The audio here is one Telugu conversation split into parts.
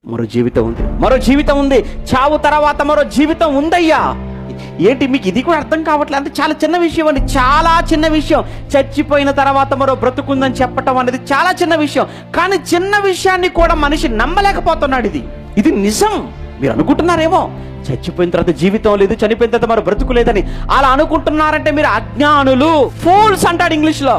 మరో జీవితం ఉంది మరో జీవితం ఉంది చావు తర్వాత మరో జీవితం ఉందయ్యా ఏంటి మీకు ఇది కూడా అర్థం కావట్లేదు అంటే చాలా చిన్న విషయం అండి చాలా చిన్న విషయం చచ్చిపోయిన తర్వాత మరో బ్రతుకుందని చెప్పటం అనేది చాలా చిన్న విషయం కానీ చిన్న విషయాన్ని కూడా మనిషి నమ్మలేకపోతున్నాడు ఇది ఇది నిజం మీరు అనుకుంటున్నారేమో చచ్చిపోయిన తర్వాత జీవితం లేదు చనిపోయిన తర్వాత మరో బ్రతుకు లేదని అలా అనుకుంటున్నారంటే మీరు అజ్ఞానులు ఫూల్స్ అంటాడు ఇంగ్లీష్లో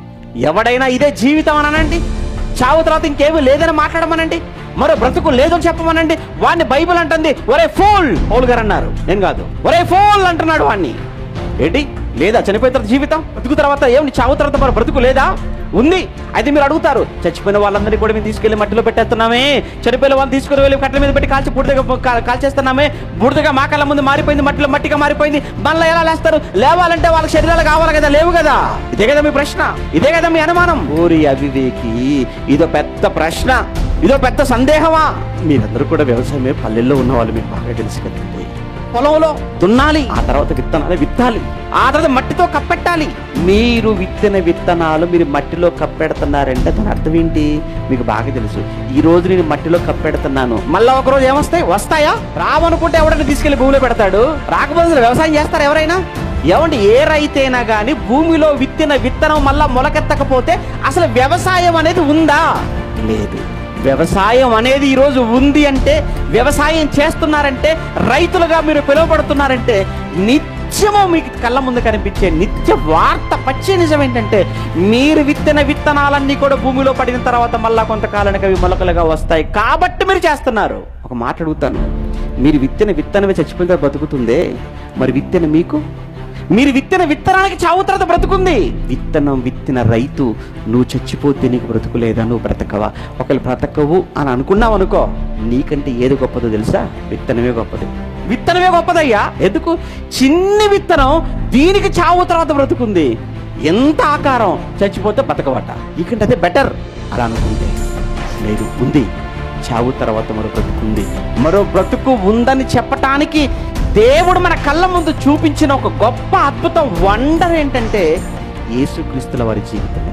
ఎవడైనా ఇదే జీవితం అనండి చావు తర్వాత ఇంకేమీ లేదని మాట్లాడమనండి మరో బ్రతుకు లేదని చెప్పమనండి వాడిని బైబిల్ అంటుంది ఒరే ఫోల్ పౌల్ గారు అన్నారు నేను కాదు ఒరే ఫోల్ అంటున్నాడు వాడిని ఏంటి లేదా చనిపోయిన తర్వాత జీవితం బ్రతుకు తర్వాత ఏమి చావు తర్వాత మరో బ్రతుకు లేదా ఉంది అయితే మీరు అడుగుతారు చచ్చిపోయిన వాళ్ళందరినీ కూడా మేము తీసుకెళ్లి మట్టిలో పెట్టేస్తున్నామే చనిపోయిన వాళ్ళని తీసుకుని వెళ్ళి కట్టెల మీద పెట్టి కాల్చి బుడిదగా కా- కాల్చేస్తున్నామే బుడిదగా మా కళ్ళ ముందు మారిపోయింది మట్టిలో మట్టిగా మారిపోయింది మళ్ళీ ఎలా లేస్తారు లేవాలంటే వాళ్ళ శరీరాలు కావాలి కదా లేవు కదా ఇదే కదా మీ ప్రశ్న ఇదే కదా మీ అనుమానం ఊరి అవివేకి ఇదో పెద్ద ప్రశ్న ఇదో పెద్ద సందేహమా మీరందరూ కూడా వ్యవసాయమే పల్లెల్లో ఉన్న వాళ్ళు మీకు బాగా తెలుసు కదండి పొలంలో దున్నాలి ఆ తర్వాత విత్తనాలు విత్తాలి ఆ తర్వాత మట్టితో కప్పెట్టాలి మీరు విత్తిన విత్తనాలు మీరు మట్టిలో కప్పెడుతున్నారంటే దాని అర్థం ఏంటి మీకు బాగా తెలుసు ఈ రోజు నేను మట్టిలో కప్పెడుతున్నాను మళ్ళా ఒక రోజు ఏమొస్తాయి వస్తాయా రావనుకుంటే ఎవడైనా తీసుకెళ్లి భూమిలో పెడతాడు రాకపోతే అసలు వ్యవసాయం చేస్తారు ఎవరైనా ఏమండి ఏ రైతైనా కానీ భూమిలో విత్తిన విత్తనం మళ్ళా మొలకెత్తకపోతే అసలు వ్యవసాయం అనేది ఉందా లేదు వ్యవసాయం అనేది ఈరోజు ఉంది అంటే వ్యవసాయం చేస్తున్నారంటే రైతులుగా మీరు పిలువబడుతున్నారంటే నిత్యము మీకు కళ్ళ ముందు కనిపించే నిత్య వార్త పచ్చే నిజం ఏంటంటే మీరు విత్తన విత్తనాలన్నీ కూడా భూమిలో పడిన తర్వాత మళ్ళా కొంతకాలానికి అవి మొలకలుగా వస్తాయి కాబట్టి మీరు చేస్తున్నారు ఒక మాట అడుగుతాను మీరు విత్తన విత్తనమే చచ్చిపోయిన తర్వాత బతుకుతుందే మరి విత్తన మీకు మీరు విత్తన విత్తనానికి చావు తర్వాత బ్రతుకుంది విత్తనం విత్తిన రైతు నువ్వు చచ్చిపోతే నీకు బ్రతుకు లేదా నువ్వు బ్రతకవా ఒకవేళ బ్రతకవు అని అనుకున్నావు అనుకో నీకంటే ఏది గొప్పదో తెలుసా విత్తనమే గొప్పది విత్తనమే గొప్పదయ్యా ఎందుకు చిన్ని విత్తనం దీనికి చావు తర్వాత బ్రతుకుంది ఎంత ఆకారం చచ్చిపోతే బతకవట ఇకంటే అదే బెటర్ అలా అనుకుంటే లేదు ఉంది చావు తర్వాత మరో బ్రతుకుంది మరో బ్రతుకు ఉందని చెప్పటానికి దేవుడు మన కళ్ళ ముందు చూపించిన ఒక గొప్ప అద్భుతం వండర్ ఏంటంటే యేసుక్రీస్తుల వారి జీవితం